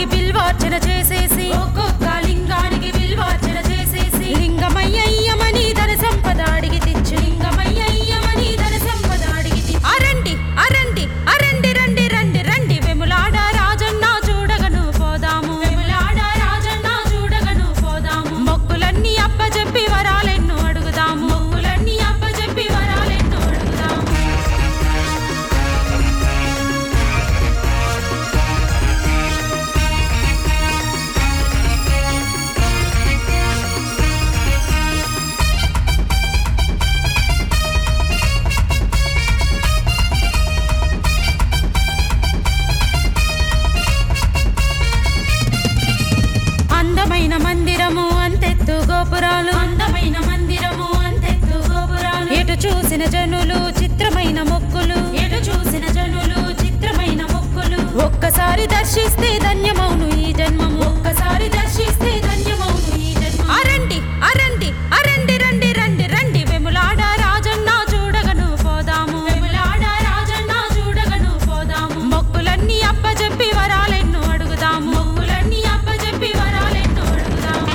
లింగానికి బిల్వార్చన చేసేసి ఒక్కొక్క లింగానికి బిల్వార్చన చేసేసి లింగమయ్యయ్యమని ధన సంపద అడిగి తెచ్చు లింగమయ్యయ్యమని ధన సంపద అడిగి తెచ్చు అరండి అరండి అరండి రండి రండి రండి వెములాడ రాజన్న చూడగను పోదాము వెములాడ రాజన్న చూడగను పోదాము మొక్కులన్నీ అప్పచెప్పి వరాలెన్నో అడుగుదాము మొక్కులన్నీ అప్పచెప్పి వరాలెన్నో అడుగుదాము అందమైన మందిరము అంతెత్తు గోపురాలు అందమైన మందిరము అంతెత్తు గోపురాలు ఎటు చూసిన జనులు చిత్రమైన మొక్కులు ఎటు చూసిన జనులు చిత్రమైన మొక్కులు ఒక్కసారి దర్శిస్తే ధన్యమౌను ఈ జన్మము ఒక్కసారి దర్శిస్తే ధన్యమౌను ఈ జన్మము అరండి అరండి అరండి రండి రండి రండి వెములాడ రాజన్న చూడగను పోదాము వెములాడ రాజన్న చూడగను పోదాము మొక్కులన్నీ అప్పచెప్పి వరాలెన్నో అడుగుదాము మొక్కులన్నీ అప్పచెప్పి వరాలెన్నో అడుగుదాము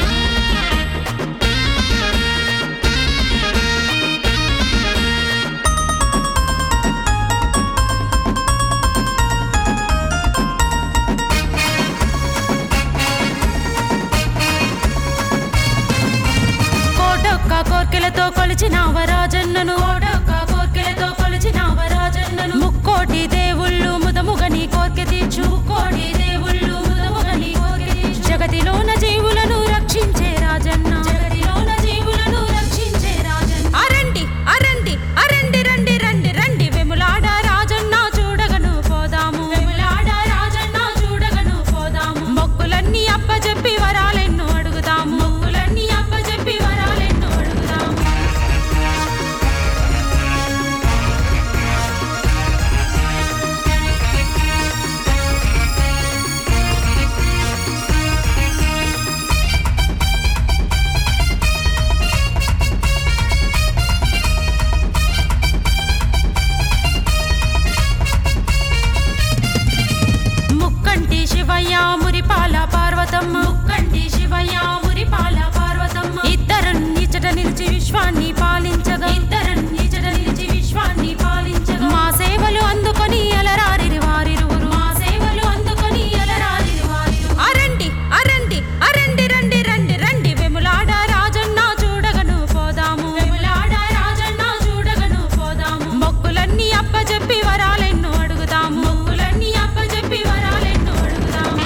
కోటొక్క కోర్కెలతో కొలిచిన వరాజన్నను కోటొక్క కోర్కెలతో కొలిచిన వరాజన్నను ముక్కోటి దేవుళ్ళు ముదముగని కోర్కె తీర్చు ముక్కోటి దేవుళ్ళు ముదముగని కోర్కె తీర్చు జగతిలోన జీవులను రక్షించే రాజన్న జగతిలోన జీవులను రక్షించే రాజన్న అరండి అరండి అరండి రండి రండి రండి వెములాడ రాజన్న చూడగను పోదాము వెములాడ రాజన్న చూడగను పోదాము మొక్కులన్నీ అప్పచెప్పి వరాలెన్నో అడుగుదాము మొక్కులన్నీ అప్పచెప్పి వరాలెన్నో అడుగుదాము ముక్కంటి శివయ్య మురిపాల పార్వతమ్మ ముక్కంటి శివయ్య మురిపాల పార్వతమ్మ ఇద్దరు నిచట నిలిచి విశ్వాన్ని పాలించగా ఇద్దరు నిచట నిలిచి విశ్వాన్ని పాలించగా మా సేవలు అందుకొని అలరారిరి వారిరువురు మా సేవలు అందుకొని అలరారిరి వారిరు అరండి అరండి అరండి రండి రండి రండి వెములాడ రాజన్న చూడగను పోదాము వెములాడ రాజన్న చూడగను పోదాము మొక్కులన్నీ అప్పచెప్పి వరాలెన్నో అడుగుదాము మొక్కులన్నీ అప్పచెప్పి వరాలెన్నో అడుగుదాము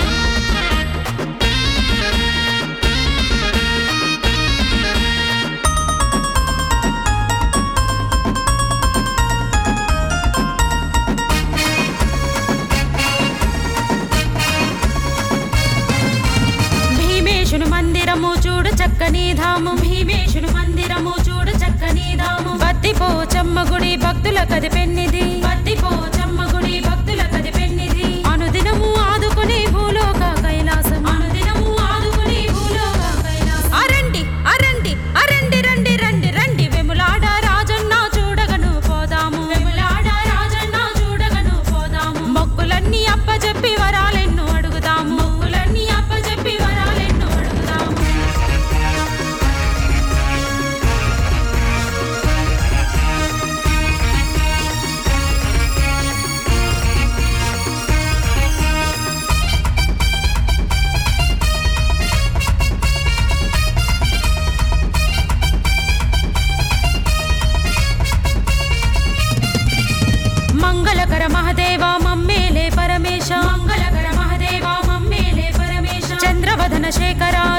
భీమేశుని మందిరము చూడు చక్కని ధాము భీమేశుని మందిరము చూడు చక్కని ధాము బత్తిపో చెమ్మగుడి భక్తుల కది పెన్నిది బత్తిపో చెమ్మగుడి భక్తుల కది పెన్నిది అనుదినము ఆదుకుని భూలోక కైలాసం అనుదినము ఆదుకుని భూలోక కైలాసం అరండి అరండి అరండి రండి రండి రండి వెములాడ రాజన్న చూడగను పోదాము వెములాడ రాజన్న చూడగను పోదాము మొక్కులన్నీ అప్పచెప్పి వరాలెన్నో అడుగుదాము మొక్కులన్నీ అప్పచెప్పి వరాలెన్నో అడుగుదాము మంగళకర మహదేవ మమ్మేలే పరమేశ మంగళకర మహదేవ మమ్మేలే పరమేశ చంద్రవదన శేఖర